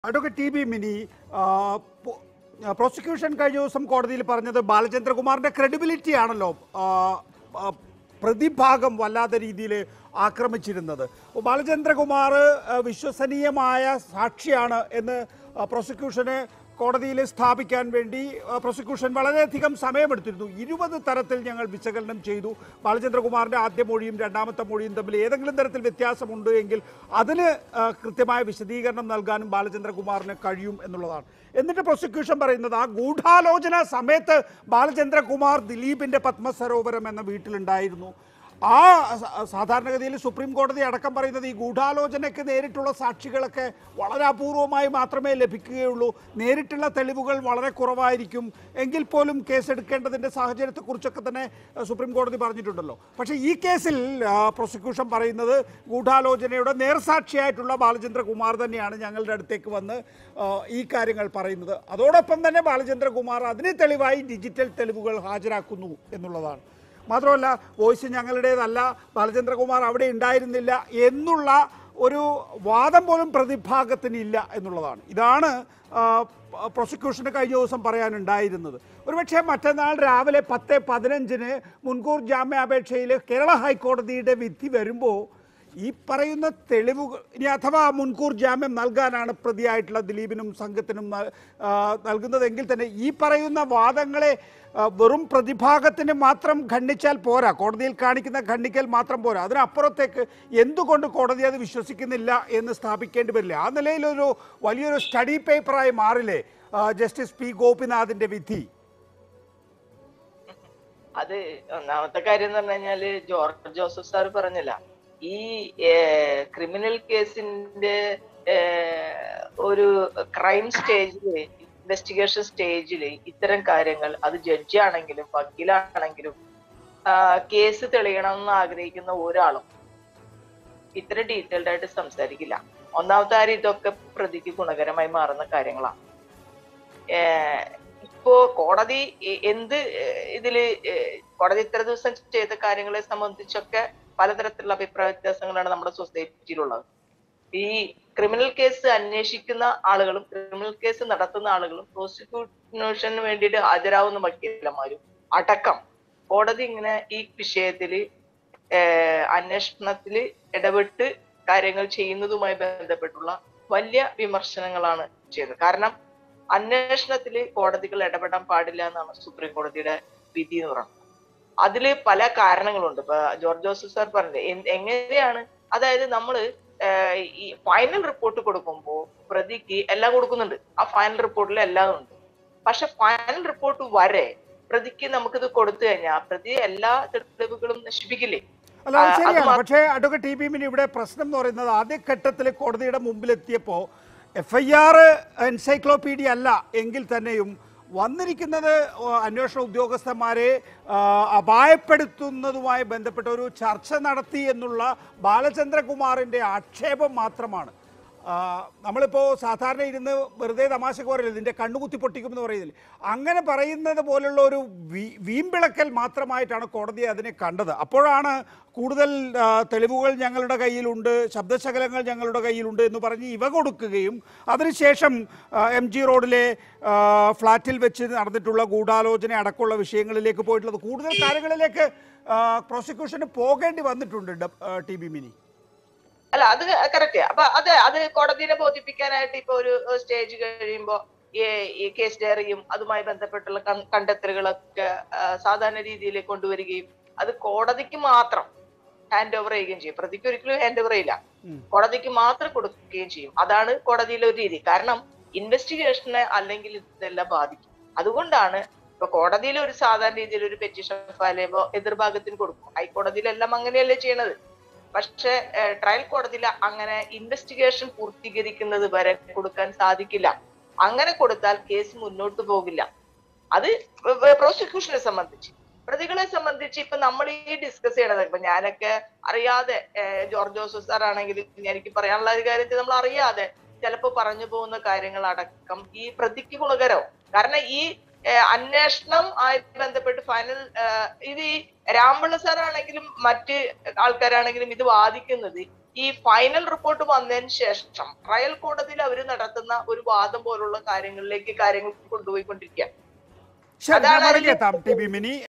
Advocate T B mini ആ, പോ- ആ, പ്രോസിക്യൂഷൻ കഴിഞ്ഞ ദിവസം കോടതിയിൽ പറഞ്ഞത് ബാലചന്ദ്രകുമാറിന്റെ ക്രെഡിബിലിറ്റി ആണല്ലോ ആ, ആ, പ്രതിഭാഗം വല്ലാത്ത രീതിയിൽ ആക്രമിച്ചിരുന്നത് അപ്പോൾ ബാലചന്ദ്രകുമാർ ആ, വിശ്വസനീയമായ സാക്ഷിയാണ് എന്ന് ആ, പ്രോസിക്യൂഷന് കോടതിയിൽ സ്ഥാപിക്കാൻ വേണ്ടി ആ, പ്രോസിക്യൂഷൻ വളരെയധികം സമയമെടുത്തിരുന്നു ഇരുപത് തരത്തിൽ ഞങ്ങൾ വിശകലനം ചെയ്തു ബാലചന്ദ്രകുമാറിൻ്റെ ആദ്യ മൊഴിയും രണ്ടാമത്തെ മൊഴിയും തമ്മിൽ ഏതെങ്കിലും തരത്തിൽ വ്യത്യാസമുണ്ട് എങ്കിൽ അതിന് ആ, കൃത്യമായ വിശദീകരണം നൽകാനും ബാലചന്ദ്രകുമാറിന് കഴിയും എന്നുള്ളതാണ് എന്നിട്ട് പ്രോസിക്യൂഷൻ പറയുന്നത് ആ ഗൂഢാലോചന സമയത്ത് ബാലചന്ദ്രകുമാർ ദിലീപിൻ്റെ പത്മസരോവരം എന്ന വീട്ടിലുണ്ടായിരുന്നു ആ സ- സാധാരണഗതിയിൽ സുപ്രീം കോടതി അടക്കം പറയുന്നത് ഈ ഗൂഢാലോചനയ്ക്ക് നേരിട്ടുള്ള സാക്ഷികളൊക്കെ വളരെ അപൂർവമായി മാത്രമേ ലഭിക്കുകയുള്ളൂ നേരിട്ടുള്ള തെളിവുകൾ വളരെ കുറവായിരിക്കും എങ്കിൽ പോലും കേസെടുക്കേണ്ടതിൻ്റെ സാഹചര്യത്തെക്കുറിച്ചൊക്കെ തന്നെ അഹ്, സുപ്രീം കോടതി പറഞ്ഞിട്ടുണ്ടല്ലോ പക്ഷേ ഈ കേസിൽ ആ, പ്രോസിക്യൂഷൻ പറയുന്നത് ഗൂഢാലോചനയുടെ നേർസാക്ഷിയായിട്ടുള്ള ബാലചന്ദ്രകുമാർ തന്നെയാണ് ഞങ്ങളുടെ അടുത്തേക്ക് വന്ന് ആ, ഈ കാര്യങ്ങൾ പറയുന്നത് അതോടൊപ്പം തന്നെ ബാലചന്ദ്രകുമാർ അതിന് തെളിവായി ഡിജിറ്റൽ തെളിവുകൾ ഹാജരാക്കുന്നു എന്നുള്ളതാണ് മാത്രമല്ല വോയിസ് ഞങ്ങളുടേതല്ല ബാലചന്ദ്രകുമാർ അവിടെ ഉണ്ടായിരുന്നില്ല എന്നുള്ള ഒരു വാദം പോലും പ്രതിഭാഗത്തിന് ഇല്ല എന്നുള്ളതാണ് ഇതാണ് ആ, പ്രോസിക്യൂഷന് കഴിഞ്ഞ ദിവസം പറയാനുണ്ടായിരുന്നത് ഒരുപക്ഷെ മറ്റന്നാൾ രാവിലെ പത്ത് പതിനഞ്ചിന് മുൻകൂർ ജാമ്യാപേക്ഷയിൽ കേരള ഹൈക്കോടതിയുടെ വിധി വരുമ്പോൾ ഈ പറയുന്ന തെളിവുകൾ ഇനി അഥവാ മുൻകൂർ ജാമ്യം നൽകാനാണ് പ്രതിയായിട്ടുള്ള ദിലീപിനും സംഘത്തിനും ന- ആ, നൽകുന്നതെങ്കിൽ തന്നെ ഈ പറയുന്ന വാദങ്ങളെ ആ, വെറും പ്രതിഭാഗത്തിന് മാത്രം ഖണ്ഡിച്ചാൽ പോരാ കോടതിയിൽ കാണിക്കുന്ന ഖണ്ഡിക്കൽ മാത്രം പോരാ അതിനപ്പുറത്തേക്ക് എന്തുകൊണ്ട് കോടതി അത് വിശ്വസിക്കുന്നില്ല എന്ന് സ്ഥാപിക്കേണ്ടി വരില്ല ആ നിലയിലൊരു വലിയൊരു സ്റ്റഡി പേപ്പറായി മാറില്ലേ ആ, ജസ്റ്റിസ് പി ഗോപിനാഥിന്റെ വിധി അത് ഒന്നാമത്തെ കാര്യം എന്ന് പറഞ്ഞു കഴിഞ്ഞാല് ജോർജ് ജോസഫ് സാർ പറഞ്ഞില്ല ഈ ക്രിമിനൽ കേസിന്റെ ഏഹ്, ഒരു ക്രൈം സ്റ്റേജില് ഇൻവെസ്റ്റിഗേഷൻ സ്റ്റേജില് ഇത്തരം കാര്യങ്ങൾ അത് ജഡ്ജി ആണെങ്കിലും വക്കീലാണെങ്കിലും കേസ് തെളിയണം എന്ന് ആഗ്രഹിക്കുന്ന ഒരാളും ഇത്ര ഡീറ്റെയിൽഡ് ആയിട്ട് സംസാരിക്കില്ല ഒന്നാമത്തെ കാര്യം ഇതൊക്കെ പ്രതിക്ക് ഗുണകരമായി മാറുന്ന കാര്യങ്ങളാണ് ഏഹ് ഇപ്പോ കോടതി എ- എന്ത് ഏഹ് ഇതില് ഏഹ് കോടതി ഇത്ര ദിവസം ചെയ്ത കാര്യങ്ങളെ സംബന്ധിച്ചൊക്കെ പലതരത്തിലുള്ള അഭിപ്രായ വ്യത്യാസങ്ങളാണ് നമ്മുടെ സൊസൈറ്റിയിലുള്ളത് ഈ ക്രിമിനൽ കേസ് അന്വേഷിക്കുന്ന ആളുകളും ക്രിമിനൽ കേസ് നടത്തുന്ന ആളുകളും പ്രോസിക്യൂഷന് വേണ്ടിയിട്ട് ഹാജരാകുന്ന വക്കീലന്മാരും അടക്കം കോടതി ഇങ്ങനെ ഈ വിഷയത്തില് ഏഹ് അന്വേഷണത്തില് ഇടപെട്ട് കാര്യങ്ങൾ ചെയ്യുന്നതുമായി ബന്ധപ്പെട്ടുള്ള വലിയ വിമർശനങ്ങളാണ് ചെയ്തത് കാരണം അന്വേഷണത്തില് കോടതികൾ ഇടപെടാൻ പാടില്ല എന്നാണ് സുപ്രീം കോടതിയുടെ വിധി എന്ന് പറയുന്നത് അതില് പല കാരണങ്ങളുണ്ട് ഇപ്പൊ ജോർജ് ജോസഫ് സാർ പറഞ്ഞത് എൻ- എങ്ങനെയാണ് അതായത് നമ്മള് ഏഹ് ഈ ഫൈനൽ റിപ്പോർട്ട് കൊടുക്കുമ്പോൾ പ്രതിക്ക് എല്ലാം കൊടുക്കുന്നുണ്ട് ആ ഫൈനൽ റിപ്പോർട്ടിൽ എല്ലാം ഉണ്ട് പക്ഷെ ഫൈനൽ റിപ്പോർട്ട് വരെ പ്രതിക്ക് നമുക്കിത് കൊടുത്തു കഴിഞ്ഞാൽ പ്രതി എല്ലാ തെളിവുകളും നശിപ്പിക്കില്ലേ അല്ല അത് ആ, അത് ശരിയാണ് മാ- പക്ഷേ അഡ്വക്കേറ്റ് ടി ബിമിന് ഇവിടെ പ്രശ്നം എന്ന് പറയുന്നത് ആദ്യഘട്ടത്തിൽ കോടതിയുടെ മുമ്പിലെത്തിയപ്പോൾ എഫ് ഐ ആർ എൻസൈക്ലോപീഡിയ അല്ല എങ്കിൽ തന്നെയും വന്നിരിക്കുന്നത് ഓ, അന്വേഷണ ഉദ്യോഗസ്ഥന്മാരെ ആ, അപായപ്പെടുത്തുന്നതുമായി ബന്ധപ്പെട്ട ഒരു ചർച്ച നടത്തി എന്നുള്ള ബാലചന്ദ്രകുമാറിൻ്റെ ആക്ഷേപം മാത്രമാണ് ആ, നമ്മളിപ്പോൾ സാധാരണ ഇരുന്ന് വെറുതെ തമാശക്ക് പറയില്ല ഇതിൻ്റെ കണ്ണുകുത്തി പൊട്ടിക്കുമെന്ന് പറയുന്നില്ല അങ്ങനെ പറയുന്നത് പോലുള്ള ഒരു വീ- വീമ്പിളക്കൽ മാത്രമായിട്ടാണ് കോടതി അതിനെ കണ്ടത് അപ്പോഴാണ് കൂടുതൽ ആ, തെളിവുകൾ ഞങ്ങളുടെ കയ്യിലുണ്ട് ശബ്ദശകലങ്ങൾ ഞങ്ങളുടെ കയ്യിലുണ്ട് എന്ന് പറഞ്ഞ് ഇവ കൊടുക്കുകയും അതിനുശേഷം ആ, എം ജി റോഡിലെ ആ, ഫ്ലാറ്റിൽ വെച്ച് നടന്നിട്ടുള്ള ഗൂഢാലോചന അടക്കമുള്ള വിഷയങ്ങളിലേക്ക് പോയിട്ടുള്ളത് കൂടുതൽ കാര്യങ്ങളിലേക്ക് ആ, പ്രോസിക്യൂഷന് പോകേണ്ടി വന്നിട്ടുണ്ട് ഡ- ആ, ടി ബി മിനി അല്ല അത് കറക്റ്റ് അപ്പൊ അത് അത് കോടതിനെ ബോധിപ്പിക്കാനായിട്ട് ഇപ്പൊ ഒരു സ്റ്റേജ് കഴിയുമ്പോ ഈ ഈ കേസ് ഡയറിയും അതുമായി ബന്ധപ്പെട്ടുള്ള കൺ- കണ്ടെത്തലുകളൊക്കെ ആ, സാധാരണ രീതിയിൽ കൊണ്ടുവരികയും അത് കോടതിക്ക് മാത്രം ഹാൻഡ് ഓവർ ചെയ്യുകയും ചെയ്യും പ്രതിക്ക് ഒരിക്കലും ഹാൻഡ് ഓവർ ചെയ്യില്ല ഉം. കോടതിക്ക് മാത്രം കൊടുക്കുകയും ചെയ്യും അതാണ് കോടതിയിലെ ഒരു രീതി കാരണം ഇൻവെസ്റ്റിഗേഷനെ അല്ലെങ്കിൽ ഇതെല്ലാം ബാധിക്കും അതുകൊണ്ടാണ് ഇപ്പൊ കോടതിയിൽ ഒരു സാധാരണ രീതിയിൽ ഒരു പെറ്റീഷൻ ഫയൽ ചെയ്യുമ്പോൾ എതിർഭാഗത്തിന് കൊടുക്കും ഹൈക്കോടതിയിലെല്ലാം അങ്ങനെയല്ലേ ചെയ്യണത് പക്ഷെ ട്രയൽ കോടതിയിൽ അങ്ങനെ ഇൻവെസ്റ്റിഗേഷൻ പൂർത്തീകരിക്കുന്നത് വരെ കൊടുക്കാൻ സാധിക്കില്ല അങ്ങനെ കൊടുത്താൽ കേസ് മുന്നോട്ട് പോകില്ല അത് പ്രോസിക്യൂഷനെ സംബന്ധിച്ച് പ്രതികളെ സംബന്ധിച്ച് ഇപ്പൊ നമ്മൾ ഈ ഡിസ്കസ് ചെയ്യണത് ഇപ്പൊ ഞാനൊക്കെ അറിയാതെ ഏഹ്, ജോർജ് ജോസഫ് സാർ ആണെങ്കിലും എനിക്ക് പറയാനുള്ള ഒരു കാര്യത്തിൽ നമ്മൾ അറിയാതെ ചിലപ്പോ പറഞ്ഞു പോകുന്ന കാര്യങ്ങൾ അടക്കം ഈ പ്രതിക്ക് ഗുണകരവും കാരണം ഈ ഏഹ്, അന്വേഷണം ആയി ബന്ധപ്പെട്ട് ഫൈനൽ ഇത് ഈ രാംപിള്ള സാർ ആണെങ്കിലും മറ്റ് ആൾക്കാരാണെങ്കിലും ഇത് വാദിക്കുന്നത് ഈ ഫൈനൽ റിപ്പോർട്ട് വന്നതിന് ശേഷം ട്രയൽ കോടതിയിൽ അവർ നടത്തുന്ന ഒരു വാദം പോലുള്ള കാര്യങ്ങളിലേക്ക് കാര്യങ്ങൾ കൊണ്ടുപോയിക്കൊണ്ടിരിക്കുക ശരി ഞാൻ അതാണ് അതിലെ- മടങ്ങിയെത്താം ടി ബി മിനി